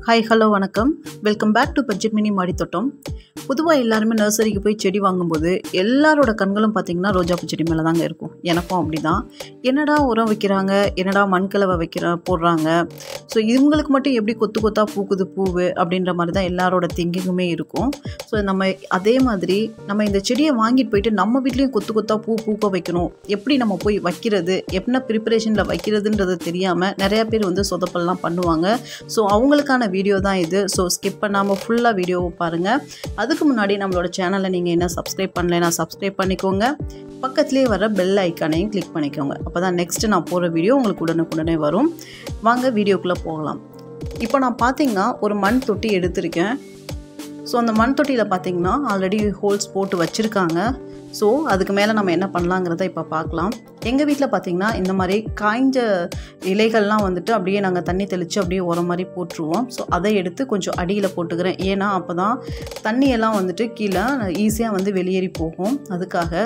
hi hello வணக்கம் welcome back to budget mini மாடி தோட்டம் பொதுவாக எல்லாருமே நர்சரிக்கு போய் செடி வாங்கும்போது எல்லாரோட கண்களும் பார்த்திங்கன்னா ரோஜாப்பூ செடி மேலே தாங்க இருக்கும் எனக்கும் அப்படி தான் என்னடா உரம் வைக்கிறாங்க என்னடா மண்கலவை வைக்கிற போடுறாங்க ஸோ இவங்களுக்கு மட்டும் எப்படி கொத்து கொத்தாக பூக்குது பூவு அப்படின்ற மாதிரி தான் எல்லாரோட திங்கிங்குமே இருக்கும் ஸோ நம்ம அதே மாதிரி நம்ம இந்த செடியை வாங்கிட்டு போயிட்டு நம்ம வீட்லேயும் கொத்து கொத்தாக பூ பூக்க வைக்கணும் எப்படி நம்ம போய் வைக்கிறது என்ன ப்ரிப்பரேஷனில் வைக்கிறதுன்றது தெரியாமல் நிறையா பேர் வந்து சொதப்பல்லாம் பண்ணுவாங்க ஸோ அவங்களுக்கான வீடியோ தான் இது ஸோ ஸ்கிப் பண்ணாமல் ஃபுல்லாக வீடியோவை பாருங்கள் அதுக்கு முன்னாடி நம்மளோட சேனலை நீங்கள் என்ன சப்ஸ்கிரைப் பண்ணலைன்னா சப்ஸ்கிரைப் பண்ணிக்கோங்க பக்கத்துலேயே வர பெல் ஐக்கானையும் கிளிக் பண்ணிக்கோங்க அப்போ தான் நெக்ஸ்ட்டு நான் போகிற வீடியோ உங்களுக்கு உடனுக்குடனே வரும் வாங்க வீடியோக்குள்ளே போகலாம் இப்போ நான் பார்த்தீங்கன்னா ஒரு மண் தொட்டி எடுத்திருக்கேன் ஸோ அந்த மண் தொட்டியில் பார்த்தீங்கன்னா ஆல்ரெடி ஹோல்ஸ் போட்டு வச்சுருக்காங்க ஸோ அதுக்கு மேலே நம்ம என்ன பண்ணலாங்கிறத இப்போ பார்க்கலாம் எங்கள் வீட்டில் பார்த்திங்கன்னா இந்த மாதிரி காய்ஞ்ச இலைகள்லாம் வந்துட்டு அப்படியே நாங்கள் தண்ணி தெளித்து அப்படியே உரம் மாதிரி போட்டுருவோம் ஸோ அதை எடுத்து கொஞ்சம் அடியில் போட்டுக்கிறேன் ஏன்னா அப்போ தான் தண்ணியெல்லாம் வந்துட்டு கீழே ஈஸியாக வந்து வெளியேறி போகும் அதுக்காக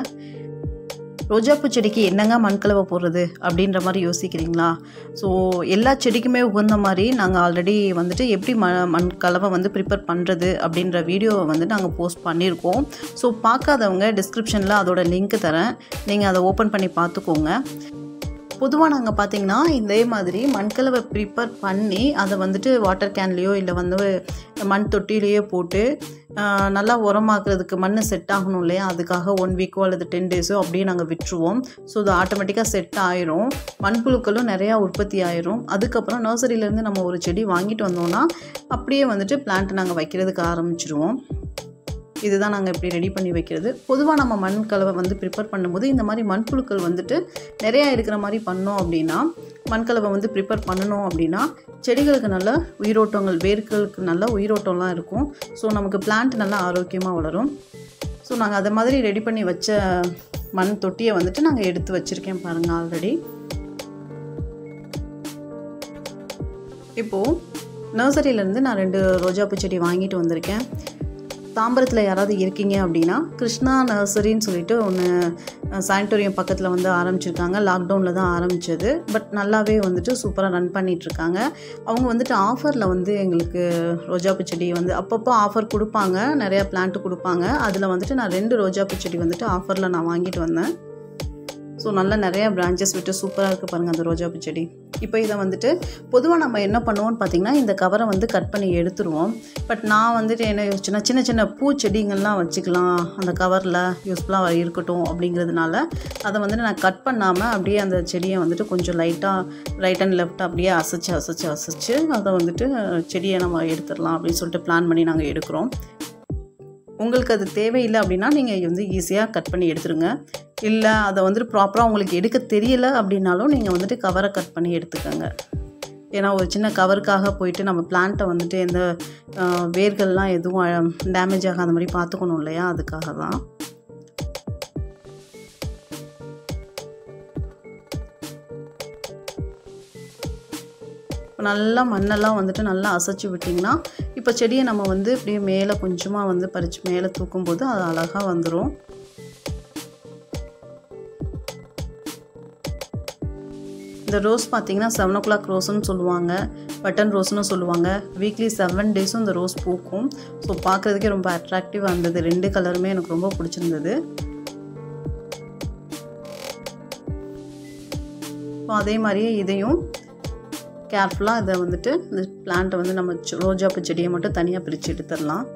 ரோஜாப்பூ செடிக்கு என்னங்க மண்கலவை போடுறது அப்படின்ற மாதிரி யோசிக்கிறீங்களா ஸோ எல்லா செடிக்குமே உகந்த மாதிரி நாங்கள் ஆல்ரெடி வந்துட்டு எப்படி ம மண் கலவை வந்து ப்ரிப்பேர் பண்ணுறது அப்படின்ற வீடியோவை வந்து நாங்கள் போஸ்ட் பண்ணியிருக்கோம் ஸோ பார்க்காதவங்க டிஸ்கிரிப்ஷனில் அதோட லிங்க் தரேன் நீங்கள் அதை ஓப்பன் பண்ணி பார்த்துக்கோங்க பொதுவாக நாங்கள் பார்த்தீங்கன்னா இதே மாதிரி மண்கலவை ப்ரிப்பேர் பண்ணி அதை வந்துட்டு வாட்டர் கேன்லேயோ இல்லை வந்து மண் தொட்டிலேயோ போட்டு நல்லா உரமாக்குறதுக்கு மண் செட் ஆகணும் இல்லையா அதுக்காக ஒன் வீக்கோ அல்லது டென் டேஸோ அப்படியே நாங்கள் விட்டுருவோம் ஸோ அது ஆட்டோமேட்டிக்காக செட் ஆயிரும் மண்புழுக்களும் நிறையா உற்பத்தி ஆயிரும் அதுக்கப்புறம் நர்சரியிலேருந்து நம்ம ஒரு செடி வாங்கிட்டு வந்தோம்னா அப்படியே வந்துட்டு பிளான்ட் நாங்கள் வைக்கிறதுக்கு ஆரம்பிச்சிருவோம் இதுதான் நாங்கள் இப்படி ரெடி பண்ணி வைக்கிறது பொதுவாக நம்ம மண் கலவை வந்து ப்ரிப்பேர் பண்ணும்போது இந்த மாதிரி மண்புழுக்கள் வந்துட்டு நிறையா இருக்கிற மாதிரி பண்ணோம் அப்படின்னா மண்கலவை வந்து ப்ரிப்பேர் பண்ணணும் அப்படின்னா செடிகளுக்கு நல்ல உயிரோட்டங்கள் வேர்களுக்கு நல்ல உயிரோட்டம்லாம் இருக்கும் ஸோ நமக்கு பிளான்ட் நல்லா ஆரோக்கியமாக வளரும் ஸோ நாங்கள் அதை மாதிரி ரெடி பண்ணி வச்ச மண் தொட்டியை வந்துட்டு நாங்கள் எடுத்து வச்சுருக்கேன் பாருங்கள் ஆல்ரெடி இப்போது நர்சரியிலேருந்து நான் ரெண்டு ரோஜாப்பூ செடி வாங்கிட்டு வந்திருக்கேன் தாம்பரத்தில் யாராவது இருக்கீங்க அப்படின்னா கிருஷ்ணா நர்சரின்னு சொல்லிட்டு ஒன்று சானிட்டோரியம் பக்கத்தில் வந்து ஆரம்பிச்சிருக்காங்க லாக்டவுனில் தான் ஆரம்பித்தது பட் நல்லாவே வந்துட்டு சூப்பராக ரன் பண்ணிகிட்ருக்காங்க அவங்க வந்துட்டு ஆஃபரில் வந்து எங்களுக்கு ரோஜாப்பூ செடி வந்து அப்பப்போ ஆஃபர் கொடுப்பாங்க நிறையா பிளான்ட்டு கொடுப்பாங்க அதில் வந்துட்டு நான் ரெண்டு ரோஜாப்பூ செடி வந்துட்டு ஆஃபரில் நான் வாங்கிட்டு வந்தேன் ஸோ நல்லா நிறையா பிரான்ச்சஸ் விட்டு சூப்பராக இருக்குது பாருங்கள் அந்த ரோஜாப்பூ செடி இப்போ இதை வந்துட்டு பொதுவாக நம்ம என்ன பண்ணுவோம்னு பார்த்திங்கன்னா இந்த கவரை வந்து கட் பண்ணி எடுத்துருவோம் பட் நான் வந்துட்டு என்ன யோசிச்சுன்னா சின்ன சின்ன பூச்செடிங்கள்லாம் வச்சுக்கலாம் அந்த கவரில் யூஸ்ஃபுல்லாக இருக்கட்டும் அப்படிங்கிறதுனால அதை வந்துட்டு நான் கட் பண்ணாமல் அப்படியே அந்த செடியை வந்துட்டு கொஞ்சம் லைட்டாக ரைட் அண்ட் லெஃப்ட் அப்படியே அசைச்சு அசைச்சு அசைச்சு அதை வந்துட்டு செடியை நம்ம எடுத்துடலாம் அப்படின்னு சொல்லிட்டு பிளான் பண்ணி நாங்கள் எடுக்கிறோம் உங்களுக்கு அது தேவையில்லை அப்படின்னா நீங்கள் வந்து ஈஸியாக கட் பண்ணி எடுத்துருங்க இல்லை அதை வந்துட்டு ப்ராப்பராக உங்களுக்கு எடுக்க தெரியல அப்படின்னாலும் நீங்கள் வந்துட்டு கவரை கட் பண்ணி எடுத்துக்கோங்க ஏன்னா ஒரு சின்ன கவருக்காக போயிட்டு நம்ம பிளான்ட்டை வந்துட்டு எந்த வேர்கள்லாம் எதுவும் டேமேஜ் ஆகாத மாதிரி பார்த்துக்கணும் இல்லையா அதுக்காக தான் நல்லா மண்ணெல்லாம் வந்துட்டு நல்லா அசைச்சு விட்டிங்கன்னா இப்போ செடியை நம்ம வந்து இப்படியே மேலே கொஞ்சமாக வந்து பறித்து மேலே தூக்கும்போது அது அழகாக வந்துடும் இந்த ரோஸ் பார்த்திங்கன்னா செவன் ஓ கிளாக் ரோஸ்ன்னு சொல்லுவாங்க பட்டன் ரோஸ்னு சொல்லுவாங்க வீக்லி செவன் டேஸும் இந்த ரோஸ் பூக்கும் ஸோ பார்க்குறதுக்கே ரொம்ப அட்ராக்டிவாக இருந்தது ரெண்டு கலருமே எனக்கு ரொம்ப பிடிச்சிருந்தது ஸோ அதே மாதிரியே இதையும் கேர்ஃபுல்லாக இதை வந்துட்டு இந்த பிளான்ட்டை வந்து நம்ம ரோஜாப்பூ செடியை மட்டும் தனியாக பிரித்து எடுத்துடலாம்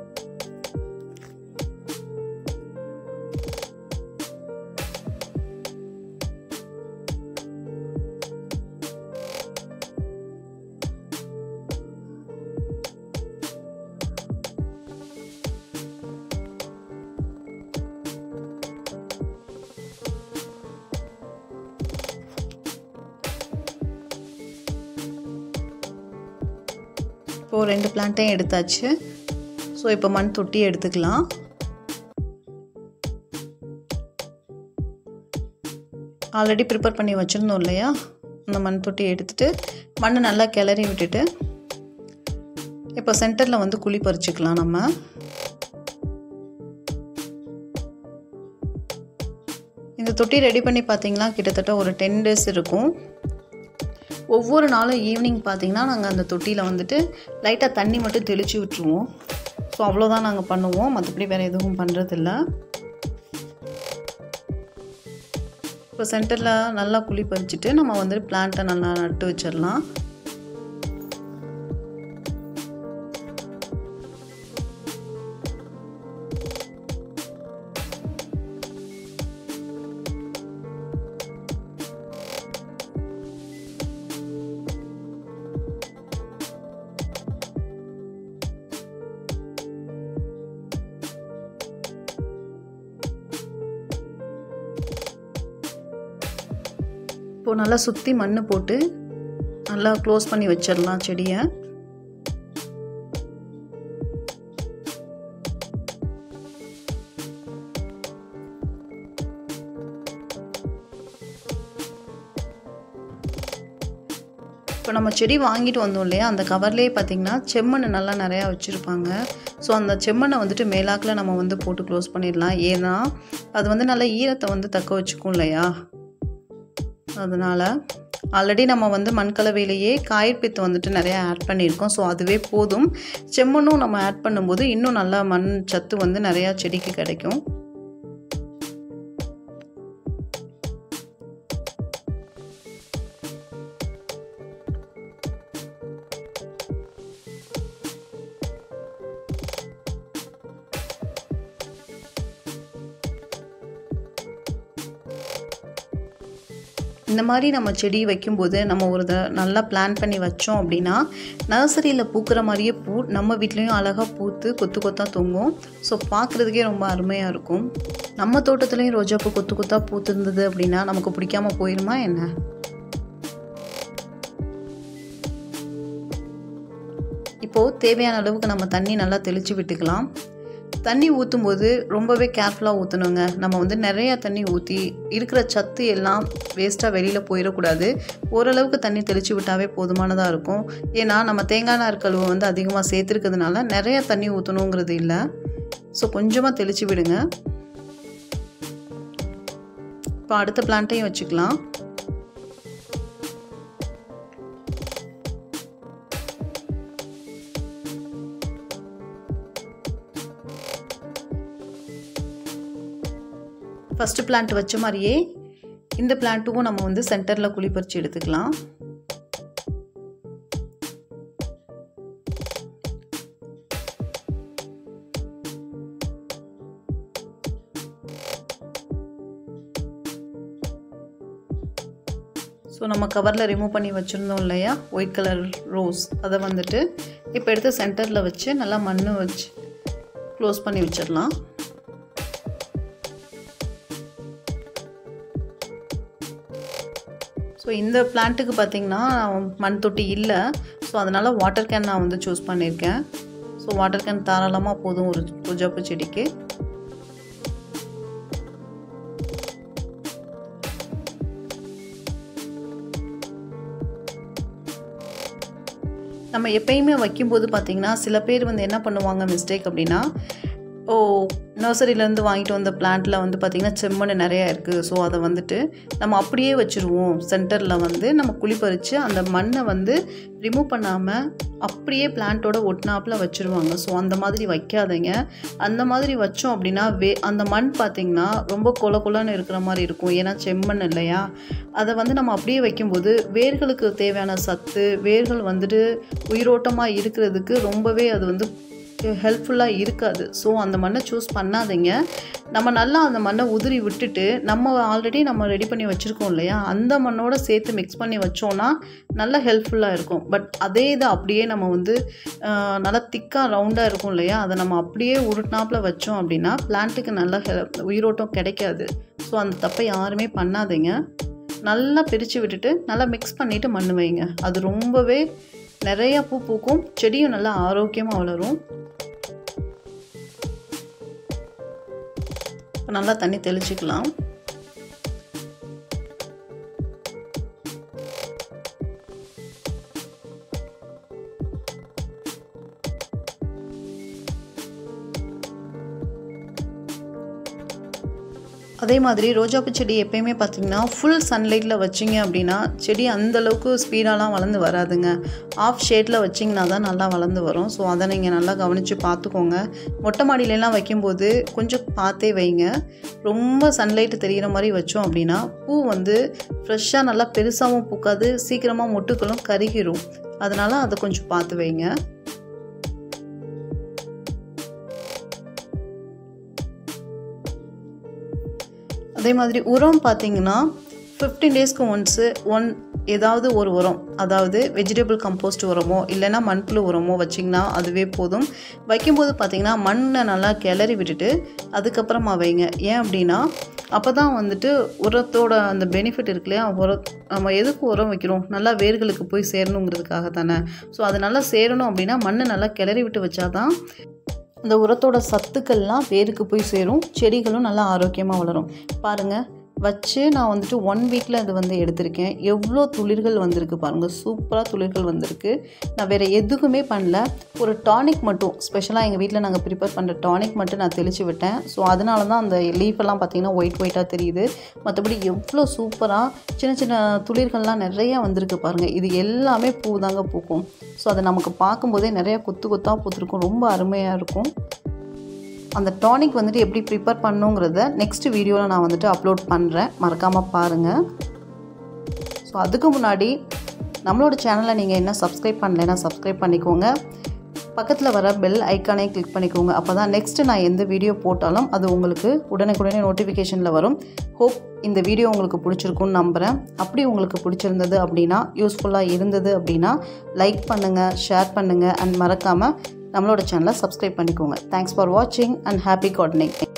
இப்போது ரெண்டு பிளான்ட்டையும் எடுத்தாச்சு ஸோ இப்போ மண் தொட்டி எடுத்துக்கலாம் ஆல்ரெடி ப்ரிப்பேர் பண்ணி வச்சுருந்தோம் இல்லையா அந்த மண் தொட்டி எடுத்துகிட்டு மண் நல்லா கிளறி விட்டுட்டு இப்போ சென்டரில் வந்து குழி பறிச்சுக்கலாம் நம்ம இந்த தொட்டி ரெடி பண்ணி பார்த்தீங்கன்னா கிட்டத்தட்ட ஒரு டென் டேஸ் இருக்கும் ஒவ்வொரு நாளும் ஈவினிங் பார்த்தீங்கன்னா நாங்கள் அந்த தொட்டியில் வந்துட்டு லைட்டாக தண்ணி மட்டும் தெளித்து விட்டுருவோம் ஸோ அவ்வளோதான் நாங்கள் பண்ணுவோம் மற்றபடி வேறு எதுவும் பண்ணுறதில்ல இப்போ சென்டரில் நல்லா குழி பறிச்சுட்டு நம்ம வந்து பிளான்ட்டை நல்லா நட்டு வச்சிடலாம் இப்போது நல்லா சுற்றி மண் போட்டு நல்லா க்ளோஸ் பண்ணி வச்சிடலாம் செடியை இப்போ நம்ம செடி வாங்கிட்டு வந்தோம் இல்லையா அந்த கவர்லேயே பார்த்திங்கன்னா செம்மண் நல்லா நிறையா வச்சுருப்பாங்க ஸோ அந்த செம்மண்ணை வந்துட்டு மேலாக்கில் நம்ம வந்து போட்டு க்ளோஸ் பண்ணிடலாம் ஏன்னா அது வந்து நல்லா ஈரத்தை வந்து தக்க வச்சுக்கும் இல்லையா அதனால் ஆல்ரெடி நம்ம வந்து மண்கலவையிலேயே காயற்பித்து வந்துட்டு நிறையா ஆட் பண்ணியிருக்கோம் ஸோ அதுவே போதும் செம்மண்ணும் நம்ம ஆட் பண்ணும்போது இன்னும் நல்லா மண் சத்து வந்து நிறையா செடிக்கு கிடைக்கும் இந்த மாதிரி நம்ம செடி வைக்கும்போது நம்ம ஒரு த நல்லா பிளான் பண்ணி வச்சோம் அப்படின்னா நர்சரியில் பூக்கிற மாதிரியே பூ நம்ம வீட்லேயும் அழகாக பூத்து கொத்து கொத்தாக தொங்கும் ஸோ பார்க்குறதுக்கே ரொம்ப அருமையாக இருக்கும் நம்ம தோட்டத்துலேயும் ரோஜாப்பூ கொத்து கொத்தாக பூத்துருந்தது அப்படின்னா நமக்கு பிடிக்காம போயிருமா என்ன இப்போது தேவையான அளவுக்கு நம்ம தண்ணி நல்லா தெளித்து விட்டுக்கலாம் தண்ணி ஊற்றும் போது ரொம்பவே கேர்ஃபுல்லாக ஊற்றணுங்க நம்ம வந்து நிறையா தண்ணி ஊற்றி இருக்கிற சத்து எல்லாம் வேஸ்ட்டாக வெளியில் போயிடக்கூடாது ஓரளவுக்கு தண்ணி தெளித்து விட்டாவே போதுமானதாக இருக்கும் ஏன்னா நம்ம தேங்காய் நார் கழுவை வந்து அதிகமாக சேர்த்துருக்கிறதுனால நிறையா தண்ணி ஊற்றணுங்கிறது இல்லை ஸோ கொஞ்சமாக தெளித்து விடுங்க இப்போ அடுத்த பிளான்ட்டையும் வச்சுக்கலாம் ஃபஸ்ட்டு பிளான்ட் வச்ச மாதிரியே இந்த பிளான்ட்டுக்கும் நம்ம வந்து சென்டரில் குழி பறித்து எடுத்துக்கலாம் ஸோ நம்ம கவரில் ரிமூவ் பண்ணி வச்சுருந்தோம் இல்லையா ஒயிட் கலர் ரோஸ் அதை வந்துட்டு இப்போ எடுத்து சென்டரில் வச்சு நல்லா மண் வச்சு க்ளோஸ் பண்ணி வச்சிடலாம் ஸோ இந்த பிளான்ட்டுக்கு பார்த்திங்கன்னா மண் தொட்டி இல்லை ஸோ அதனால் வாட்டர் கேன் நான் வந்து சூஸ் பண்ணியிருக்கேன் ஸோ வாட்டர் கேன் தாராளமாக போதும் ஒரு ரோஜாப்பூ செடிக்கு நம்ம எப்பயுமே வைக்கும்போது பார்த்திங்கன்னா சில பேர் வந்து என்ன பண்ணுவாங்க மிஸ்டேக் அப்படின்னா ஓ நர்சரியிலேருந்து வாங்கிட்டு வந்த பிளான்ட்டில் வந்து பார்த்திங்கன்னா செம்மண் நிறையா இருக்குது ஸோ அதை வந்துட்டு நம்ம அப்படியே வச்சுருவோம் சென்டரில் வந்து நம்ம குழி பறித்து அந்த மண்ணை வந்து ரிமூவ் பண்ணாமல் அப்படியே பிளான்ட்டோட ஒட்டினாப்பில் வச்சுருவாங்க ஸோ அந்த மாதிரி வைக்காதீங்க அந்த மாதிரி வச்சோம் அப்படின்னா வே அந்த மண் பார்த்திங்கன்னா ரொம்ப கொல கொலன்னு இருக்கிற மாதிரி இருக்கும் ஏன்னா செம்மண் இல்லையா அதை வந்து நம்ம அப்படியே வைக்கும்போது வேர்களுக்கு தேவையான சத்து வேர்கள் வந்துட்டு உயிரோட்டமாக இருக்கிறதுக்கு ரொம்பவே அது வந்து ஹெல்ப்ஃபுல்லாக இருக்காது ஸோ அந்த மண்ணை சூஸ் பண்ணாதீங்க நம்ம நல்லா அந்த மண்ணை உதிரி விட்டுட்டு நம்ம ஆல்ரெடி நம்ம ரெடி பண்ணி வச்சுருக்கோம் இல்லையா அந்த மண்ணோட சேர்த்து மிக்ஸ் பண்ணி வச்சோன்னா நல்ல ஹெல்ப்ஃபுல்லாக இருக்கும் பட் அதே இதை அப்படியே நம்ம வந்து நல்லா திக்காக ரவுண்டாக இருக்கும் இல்லையா அதை நம்ம அப்படியே உருட்டினாப்பில் வச்சோம் அப்படின்னா பிளான்ட்டுக்கு நல்ல ஹெ உயிரோட்டம் கிடைக்காது ஸோ அந்த தப்பை யாருமே பண்ணாதீங்க நல்லா பிரித்து விட்டுட்டு நல்லா மிக்ஸ் பண்ணிவிட்டு மண் வைங்க அது ரொம்பவே நிறையா பூ பூக்கும் செடியும் நல்லா ஆரோக்கியமாக வளரும் நல்லா தண்ணி தெளிச்சுக்கலாம் அதே மாதிரி ரோஜாப்பூ செடி எப்பயுமே பார்த்திங்கன்னா ஃபுல் சன்லைட்டில் வச்சிங்க அப்படின்னா செடி அந்தளவுக்கு ஸ்பீடாலாம் வளர்ந்து வராதுங்க ஆஃப் ஷேடில் வச்சிங்கன்னா தான் நல்லா வளர்ந்து வரும் ஸோ அதை நீங்கள் நல்லா கவனித்து பார்த்துக்கோங்க மொட்டை மாடியிலலாம் வைக்கும்போது கொஞ்சம் பார்த்தே வைங்க ரொம்ப சன்லைட்டு தெரிகிற மாதிரி வச்சோம் அப்படின்னா பூ வந்து ஃப்ரெஷ்ஷாக நல்லா பெருசாகவும் பூக்காது சீக்கிரமாக மொட்டுக்களும் கருகிரும் அதனால் அதை கொஞ்சம் பார்த்து வைங்க அதே மாதிரி உரம் பார்த்தீங்கன்னா ஃபிஃப்டீன் டேஸ்க்கு ஒன்ஸு ஒன் ஏதாவது ஒரு உரம் அதாவது வெஜிடபிள் கம்போஸ்ட் உரமோ இல்லைன்னா மண்புழு உரமோ வச்சிங்கன்னா அதுவே போதும் வைக்கும்போது பார்த்திங்கன்னா மண்ணை நல்லா கிளறி விட்டுட்டு அதுக்கப்புறமா வைங்க ஏன் அப்படின்னா அப்போ தான் வந்துட்டு உரத்தோட அந்த பெனிஃபிட் இருக்கு இல்லையா உரம் நம்ம எதுக்கு உரம் வைக்கிறோம் நல்லா வேர்களுக்கு போய் சேரணுங்கிறதுக்காக தானே ஸோ அது நல்லா சேரணும் அப்படின்னா மண்ணை நல்லா கிளறி விட்டு வச்சாதான் அந்த உரத்தோட சத்துக்கள்லாம் வேருக்கு போய் சேரும் செடிகளும் நல்லா ஆரோக்கியமாக வளரும் பாருங்கள் வச்சு நான் வந்துட்டு ஒன் வீக்கில் அது வந்து எடுத்திருக்கேன் எவ்வளோ துளிர்கள் வந்திருக்கு பாருங்கள் சூப்பராக துளிர்கள் வந்திருக்கு நான் வேறு எதுக்குமே பண்ணல ஒரு டானிக் மட்டும் ஸ்பெஷலாக எங்கள் வீட்டில் நாங்கள் ப்ரிப்பேர் பண்ணுற டானிக் மட்டும் நான் தெளித்து விட்டேன் ஸோ அதனால தான் அந்த லீஃபெல்லாம் பார்த்திங்கன்னா ஒயிட் ஒயிட்டாக தெரியுது மற்றபடி எவ்வளோ சூப்பராக சின்ன சின்ன துளிர்கள்லாம் நிறையா வந்திருக்கு பாருங்கள் இது எல்லாமே பூ தாங்க பூக்கும் ஸோ அதை நமக்கு பார்க்கும்போதே நிறையா கொத்து கொத்தாக பூத்துருக்கும் ரொம்ப அருமையாக இருக்கும் அந்த டானிக் வந்துட்டு எப்படி ப்ரிப்பேர் பண்ணுங்கிறத நெக்ஸ்ட் வீடியோவில் நான் வந்துட்டு அப்லோட் பண்ணுறேன் மறக்காமல் பாருங்கள் ஸோ அதுக்கு முன்னாடி நம்மளோட சேனலை நீங்கள் என்ன சப்ஸ்கிரைப் பண்ணலைன்னா சப்ஸ்கிரைப் பண்ணிக்கோங்க பக்கத்தில் வர பெல் ஐக்கானே கிளிக் பண்ணிக்கோங்க அப்போ தான் நெக்ஸ்ட்டு நான் எந்த வீடியோ போட்டாலும் அது உங்களுக்கு உடனுக்குடனே நோட்டிஃபிகேஷனில் வரும் ஹோப் இந்த வீடியோ உங்களுக்கு பிடிச்சிருக்குன்னு நம்புகிறேன் அப்படி உங்களுக்கு பிடிச்சிருந்தது அப்படின்னா யூஸ்ஃபுல்லாக இருந்தது அப்படின்னா லைக் பண்ணுங்கள் ஷேர் பண்ணுங்கள் அண்ட் மறக்காமல் நம்மளோட சேனலை சப்ஸ்கிரைப் பண்ணிக்கோங்க தேங்க்ஸ் ஃபார் வாட்சிங் அண்ட் ஹாப்பி கார்டனிங்